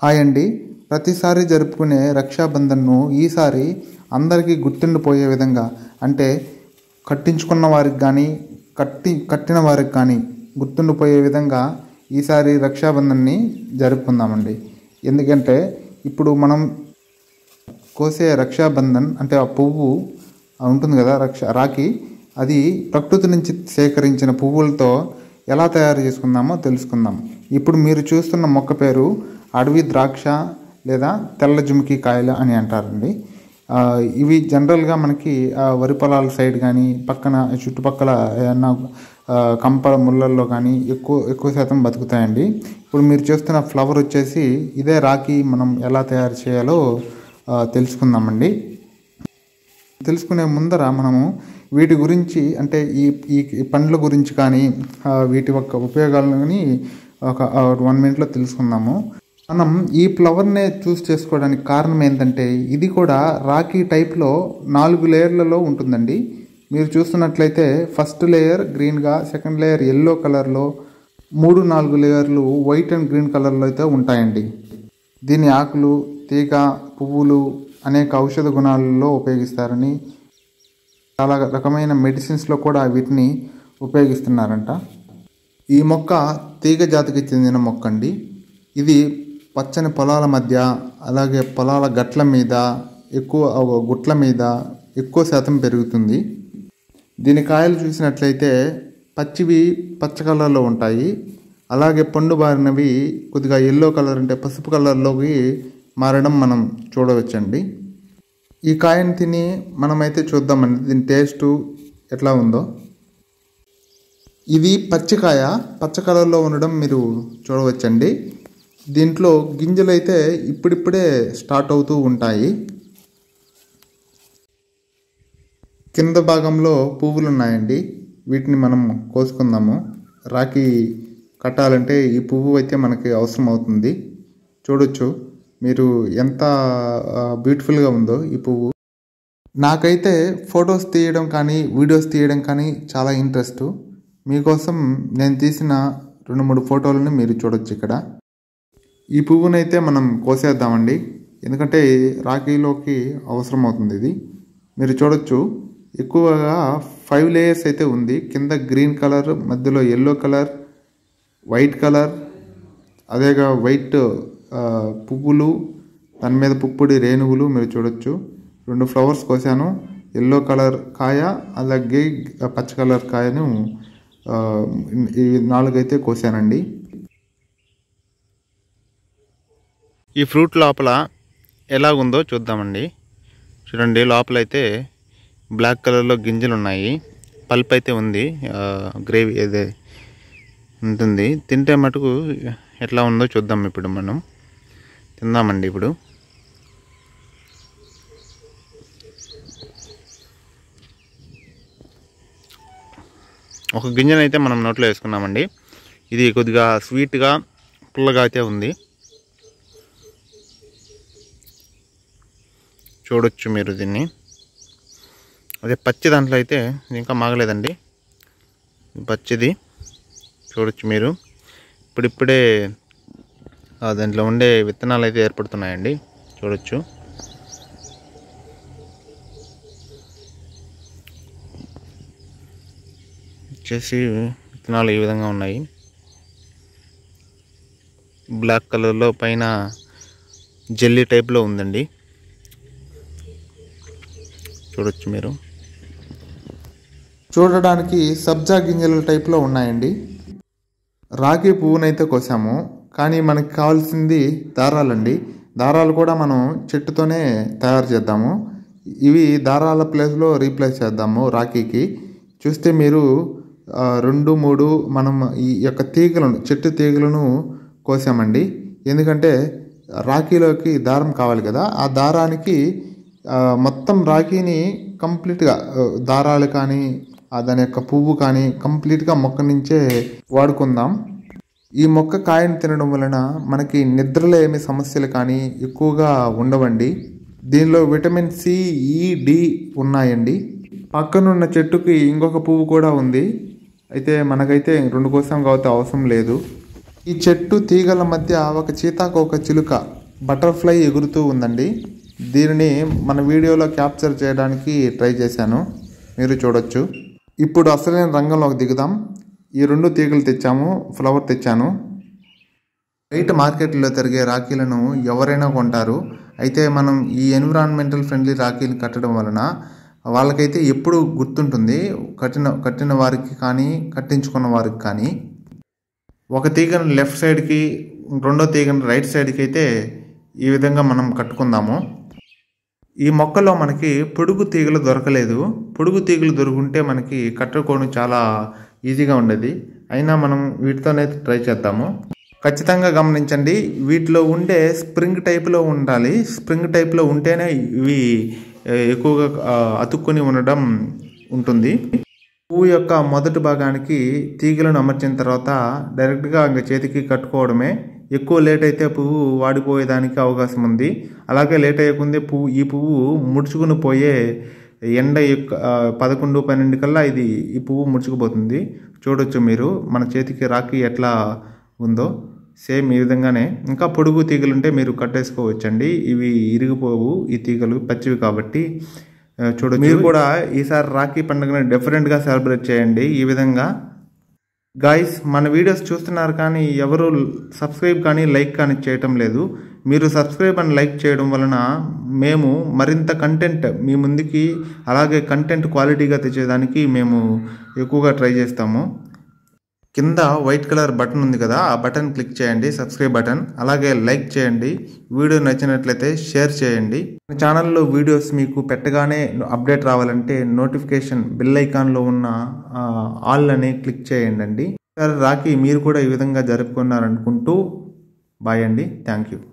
hi అండి ప్రతిసారి జరుపుకునే రక్షాబంధన్ను ఈసారి అందరికీ గుర్తుండిపోయే విధంగా అంటే కట్టించుకున్న వారికి కానీ కట్టి కట్టిన వారికి కానీ గుర్తుండిపోయే విధంగా ఈసారి రక్షాబంధన్ని జరుపుకుందామండి ఎందుకంటే ఇప్పుడు మనం కోసే రక్షాబంధన్ అంటే ఆ పువ్వు ఉంటుంది కదా రక్ష రాఖీ అది ప్రకృతి నుంచి సేకరించిన పువ్వులతో ఎలా తయారు చేసుకుందామో తెలుసుకుందాం ఇప్పుడు మీరు చూస్తున్న మొక్క పేరు అడవి ద్రాక్ష లేదా తెల్ల జుమికి కాయలు అని అంటారండి ఆ, ఇవి జనరల్గా మనకి ఆ, వరి పొలాల సైడ్ కానీ పక్కన చుట్టుపక్కల ఏమన్నా ఆ, కంప ముళ్ళల్లో కానీ ఎక్కువ ఎక్కువ శాతం బతుకుతాయండి ఇప్పుడు మీరు చూస్తున్న ఫ్లవర్ వచ్చేసి ఇదే రాఖీ మనం ఎలా తయారు చేయాలో ఆ, తెలుసుకుందామండి తెలుసుకునే ముందర మనము వీటి గురించి అంటే ఈ ఈ ఈ పండ్ల గురించి కానీ ఆ, వీటి యొక్క ఉపయోగాలని ఒక వన్ మినిట్లో తెలుసుకుందాము మనం ఈ ఫ్లవర్నే చూస్ చేసుకోవడానికి కారణం ఏంటంటే ఇది కూడా రాఖీ టైప్లో నాలుగు లేయర్లలో ఉంటుందండి మీరు చూస్తున్నట్లయితే ఫస్ట్ లేయర్ గ్రీన్గా సెకండ్ లేయర్ ఎల్లో కలర్లో మూడు నాలుగు లేయర్లు వైట్ అండ్ గ్రీన్ కలర్లో అయితే ఉంటాయండి దీని ఆకులు తీగ పువ్వులు అనేక ఔషధ గుణాలలో ఉపయోగిస్తారని చాలా రకమైన మెడిసిన్స్లో కూడా వీటిని ఉపయోగిస్తున్నారంట ఈ మొక్క తీగ జాతికి చెందిన మొక్క అండి ఇది పచ్చని పొలాల మధ్య అలాగే పొలాల గట్ల మీద ఎక్కువ గుట్ల మీద ఎక్కువ శాతం పెరుగుతుంది దీని కాయలు చూసినట్లయితే పచ్చివి పచ్చ కలర్లో ఉంటాయి అలాగే పండు బారినవి కొద్దిగా ఎల్లో కలర్ అంటే పసుపు కలర్లోకి మారడం మనం చూడవచ్చండి ఈ కాయని తిని మనమైతే చూద్దామండి దీని టేస్ట్ ఎట్లా ఉందో ఇది పచ్చికాయ పచ్చ కలర్లో ఉండడం మీరు చూడవచ్చండి దీంట్లో గింజలు అయితే ఇప్పుడిప్పుడే స్టార్ట్ అవుతూ ఉంటాయి కింద భాగంలో పువ్వులు ఉన్నాయండి వీటిని మనం కోసుకుందాము రాఖీ కట్టాలంటే ఈ పువ్వు అయితే మనకి అవసరం అవుతుంది చూడొచ్చు మీరు ఎంత బ్యూటిఫుల్గా ఉందో ఈ పువ్వు నాకైతే ఫొటోస్ తీయడం కానీ వీడియోస్ తీయడం కానీ చాలా ఇంట్రెస్ట్ మీకోసం నేను తీసిన రెండు మూడు ఫోటోలను మీరు చూడొచ్చు ఇక్కడ ఈ పువ్వునైతే మనం కోసేద్దామండి ఎందుకంటే రాఖీలోకి అవసరం అవుతుంది ఇది మీరు చూడొచ్చు ఎక్కువగా ఫైవ్ లేయర్స్ అయితే ఉంది కింద గ్రీన్ కలర్ మధ్యలో ఎల్లో కలర్ వైట్ కలర్ అదేగా వైట్ ఆ, పువ్వులు దాని మీద పుప్పొడి రేణువులు మీరు చూడొచ్చు రెండు ఫ్లవర్స్ కోసాను ఎల్లో కలర్ కాయ అలాగే పచ్చ కలర్ కాయను ఆ, ఈ నాలుగైతే కోసానండి ఈ ఫ్రూట్ లోపల ఎలాగుందో చూద్దామండి చూడండి లోపల అయితే బ్లాక్ కలర్లో గింజలు ఉన్నాయి పల్ప్ అయితే ఉంది ఆ, గ్రేవీ అదే ఉంటుంది తింటే మటుకు ఎట్లా ఉందో చూద్దాం ఇప్పుడు మనం తిందామండి ఇప్పుడు ఒక గింజను అయితే మనం నోట్లో వేసుకున్నామండి ఇది కొద్దిగా స్వీట్గా పుల్లగా అయితే ఉంది చూడొచ్చు మీరు దీన్ని అదే పచ్చి దాంట్లో అయితే ఇది ఇంకా మాగలేదండి పచ్చిది చూడొచ్చు మీరు ఇప్పుడిప్పుడే ఆ, దాంట్లో ఉండే విత్తనాలు అయితే ఏర్పడుతున్నాయండి చూడొచ్చు వచ్చేసి విత్తనాలు ఈ విధంగా ఉన్నాయి బ్లాక్ కలర్లో పైన జెల్లీ టైప్లో ఉందండి చూడొచ్చు మీరు చూడడానికి సబ్జా గింజల టైప్లో ఉన్నాయండి రాగి పువ్వునైతే కోసాము కానీ మనకి కావాల్సింది దారాలండి దారాలు కూడా మనం చెట్టుతోనే తయారు చేద్దాము ఇవి దారాల ప్లేస్లో రీప్లేస్ చేద్దాము రాఖీకి చూస్తే మీరు ఆ, రెండు మూడు మనం ఈ యొక్క తీగలను చెట్టు తీగలను కోసామండి ఎందుకంటే రాఖీలోకి దారం కావాలి కదా ఆ దారానికి ఆ, మొత్తం రాఖీని కంప్లీట్గా ఆ, దారాలు కానీ ఆ దాని యొక్క పువ్వు కానీ కంప్లీట్గా మొక్క నుంచే వాడుకుందాం ఈ మొక్క కాయను తినడం వలన మనకి నిద్రలో ఏమి సమస్యలు కానీ ఎక్కువగా ఉండవండి దీనిలో విటమిన్ సి ఈ డి ఉన్నాయండి పక్కనున్న చెట్టుకి ఇంకొక పువ్వు కూడా ఉంది అయితే మనకైతే రెండు కోసం కాబట్టి అవసరం లేదు ఈ చెట్టు తీగల మధ్య ఒక చీతాకోక చిలుక బటర్ఫ్లై ఎగురుతూ ఉందండి దీనిని మన వీడియోలో క్యాప్చర్ చేయడానికి ట్రై చేశాను మీరు చూడొచ్చు ఇప్పుడు అసలైన రంగంలోకి దిగుదాం ఈ రెండు తీగలు తెచ్చాము ఫ్లవర్ తెచ్చాను బయట మార్కెట్లో తిరిగే రాఖీలను ఎవరైనా కొంటారు అయితే మనం ఈ ఎన్విరాన్మెంటల్ ఫ్రెండ్లీ రాఖీలు కట్టడం వలన వాళ్ళకైతే ఎప్పుడు గుర్తుంటుంది కట్టిన కట్టిన వారికి కానీ కట్టించుకున్న వారికి కానీ ఒక తీగను లెఫ్ట్ సైడ్కి రెండో తీగను రైట్ సైడ్కి అయితే ఈ విధంగా మనం కట్టుకుందాము ఈ మొక్కలో మనకి పొడుగు తీగలు దొరకలేదు పొడుగు తీగలు దొరుకుంటే మనకి కట్టుకోవడం చాలా ఈజీగా ఉండేది అయినా మనం వీటితోనే ట్రై చేద్దాము ఖచ్చితంగా గమనించండి వీటిలో ఉండే స్ప్రింగ్ టైప్లో ఉండాలి స్ప్రింగ్ టైప్లో ఉంటేనే ఇవి ఏ, ఎక్కువగా ఆ, అతుక్కొని ఉండడం ఉంటుంది పువ్వు యొక్క మొదటి భాగానికి తీగలను అమర్చిన తర్వాత డైరెక్ట్గా ఇంకా చేతికి కట్టుకోవడమే ఎక్కువ లేట్ అయితే పువ్వు వాడిపోయేదానికి అవకాశం ఉంది అలాగే లేట్ అయ్యకుందే పువ్వు ఈ పువ్వు ముడుచుకుని పోయే ఎండ యొక్క ఆ, పదకొండు పన్నెండు కల్లా ఇది ఈ పువ్వు ముడుచుకుపోతుంది చూడొచ్చు మీరు మన చేతికి రాఖీ ఎట్లా ఉందో సేమ్ ఈ విధంగానే ఇంకా పొడుగు తీగలు ఉంటే మీరు కట్టేసుకోవచ్చండి ఇవి ఇరిగిపోవు ఈ తీగలు పచ్చివి కాబట్టి ఆ, చూడొచ్చు మీరు కూడా ఈసారి రాఖీ పండుగను డిఫరెంట్గా సెలబ్రేట్ చేయండి ఈ విధంగా గాయస్ మన వీడియోస్ చూస్తున్నారు కానీ ఎవరు సబ్స్క్రైబ్ కానీ లైక్ కానీ చేయటం లేదు మీరు సబ్స్క్రైబ్ అండ్ లైక్ చేయడం వలన మేము మరింత కంటెంట్ మీ ముందుకి అలాగే కంటెంట్ క్వాలిటీగా తెచ్చేదానికి మేము ఎక్కువగా ట్రై చేస్తాము కింద వైట్ కలర్ బటన్ ఉంది కదా ఆ బటన్ క్లిక్ చేయండి సబ్స్క్రైబ్ బటన్ అలాగే లైక్ చేయండి వీడియో నచ్చినట్లయితే షేర్ చేయండి మన ఛానల్లో వీడియోస్ మీకు పెట్టగానే అప్డేట్ రావాలంటే నోటిఫికేషన్ బెల్ ఐకాన్లో ఉన్న ఆ, ఆల్ అని క్లిక్ చేయండి అండి సరే రాఖీ మీరు కూడా ఈ విధంగా జరుపుకున్నారనుకుంటూ బాయ్ అండి థ్యాంక్ యూ